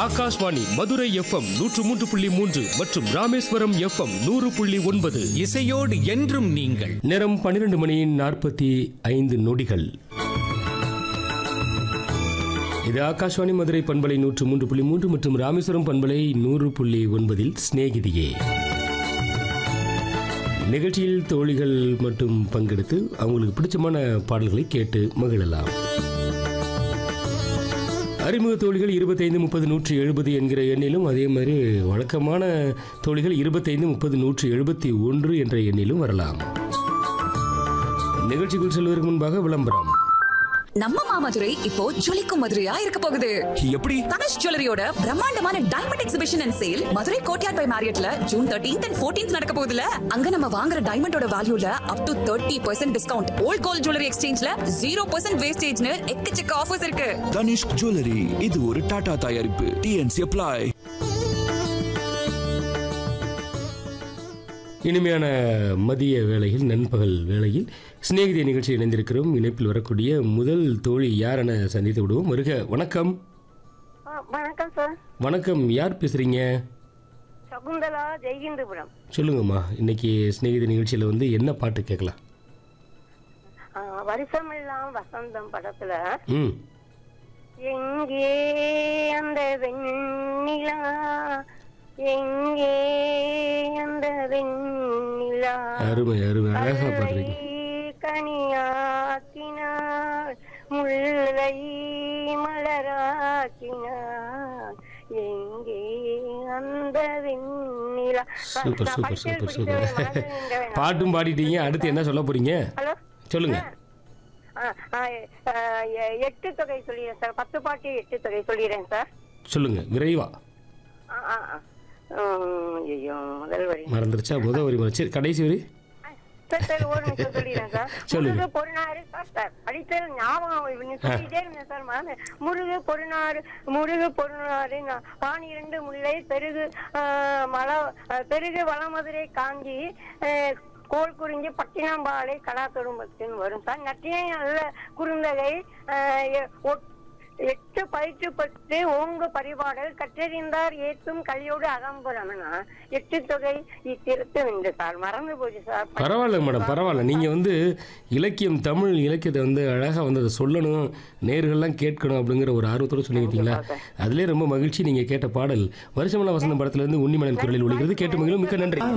Akashvani Madurai FM நூற்று மூன்று புள்ளி மூன்று மற்றும் ராமேஸ்வரம் எஃப்எம் நூறு புள்ளி ஒன்பது இசையோடு என்றும் நீங்கள் நேரம் பன்னிரண்டு மணி நாற்பத்தி ஐந்து நொடிகள் இது ஆகாஷ்வாணி மதுரை பண்பலை நூற்று மூன்று புள்ளி மூன்று மற்றும் ராமேஸ்வரம் பண்பலை நூறு புள்ளி ஒன்பதில் சிநேகிதியே நிகழ்ச்சியில் தோழிகள் மட்டும் பங்கெடுத்து அவங்களுக்கு பிடிச்சமான பாடல்களை கேட்டு மகிழலாம் அறிமுக தோழிகள் இருபத்தைந்து முப்பது நூற்றி எழுபது என்கிற எண்ணிலும் அதே மாதிரி வழக்கமான தோழிகள் இருபத்தைந்து முப்பது நூற்றி எழுபத்தி ஒன்று என்ற எண்ணிலும் வரலாம் நிகழ்ச்சிக்குள் செல்வதற்கு முன்பாக விளம்பரம் நம்ம மாமதுரை இப்போ ஜொலிக்கும் மதுரையா இருக்க போகுது எப்படி தனுஷ் ஜுவல்லரியோட பிரம்மாண்டமான diamond exhibition and sale Madurai courtyard by மேரியட்ல ஜூன் தேர்ட்டீன்த் அண்ட் ஃபோர்டீன்த் நடக்க போகுதுல அங்க நம்ம வாங்குற டைமண்டோட வேல்யூல up to thirty percent discount old gold jewellery எக்ஸ்சேஞ்ச்ல ஜீரோ பர்சன்ட் வேஸ்டேஜ்னு எக்கச்சக்க ஆஃபர்ஸ் இருக்கு தனிஷ்க் ஜுவல்லரி இது ஒரு டாடா தயாரிப்பு டிஎன்சி அப்ளை இனிமையான மதிய வேளையில் நண்பகல் வேளையில் சிநேகிதி நிகழ்ச்சி இணைந்திருக்கிறோம் இணைப்பில் வரக்கூடிய முதல் தோழி யார் என சந்தித்து விடுவோம் வருக வணக்கம் ஆ, வணக்கம் சார் வணக்கம் யார் பேசுறீங்க சகுந்தலா ஜெய்கிந்தபுரம் சொல்லுங்கம்மா இன்னைக்கு சிநேகிதி நிகழ்ச்சியில் வந்து என்ன பாட்டு கேட்கலாம் ஆ, வருஷமெல்லாம் வசந்தம் படத்துல ம் எங்கே அந்த வெண்ணிலா எங்கே அந்த வெண்ணிலா அருமை அருமை அழகா பாடுறீங்க கனியாக்கினார் முல்லை மலராக்கினார் எங்கே அந்த வெண்ணிலா சூப்பர் சூப்பர் சூப்பர் சூப்பர் பாட்டும் பாடிட்டீங்க அடுத்து என்ன சொல்ல போறீங்க ஹலோ சொல்லுங்க ஆ, ஆ, ஆ, எ- எட்டு தொகை சொல்லிடுறேன் சார் பத்து பாட்டு எட்டு தொகை சொல்லிடுறேன் சார் சொல்லுங்க விரைவா ஆ, ஆ, ஆ. உம், ஐயோ முதல் வரி மறந்துருச்சா முதல் வரி மறந்து. சரி கடைசி வரி சார் சார் ஒரு நிமிஷம் சொல்லிடுறேன் சார் சொல்லுங்க. முருகு பொருநாறு சார் சார் அடித்தல் ஞாபகம் இவனு சொல்லிட்டே இருந்தேன் சார் மறந்து முருகு பொருநாறு முருகு பொருநாறு நான் பாணி இரண்டு முல்லை பெருகு ஆ, மல ஆ, பெருகு வளமதுரை காஞ்சி ஆ, கோல் குறிஞ்சி பட்டினம்பாலை கலாத்தொடும்பத்துன்னு வரும் சார் நட்டினை நல்ல குறுந்தகை ஆ, எ- ஒட்- எட்டு பயிற்று பத்து ஓங்கு பரிபாடல் கற்றறிந்தார் ஏத்தும் கலியோடு அகம்புறமனா எட்டு தொகை இத்திருத்து நின்று சார் மறந்து போச்சு சார் பரவாயில்ல மேடம் பரவாயில்ல நீங்கள் வந்து இலக்கியம் தமிழ் இலக்கியத்தை வந்து அழகாக வந்து அதை சொல்லணும் நேர்கள்லாம் கேட்கணும் அப்படிங்கிற ஒரு ஆர்வத்தோடு சொல்லிக்கிட்டீங்களா அதுலேயே ரொம்ப மகிழ்ச்சி நீங்கள் கேட்ட பாடல் வருஷமெல்லாம் வசந்த படத்துலேருந்து உன்னிமலன் குரலில் ஒழிக்கிறது கேட்டு மகிழும் மிக்க நன்றி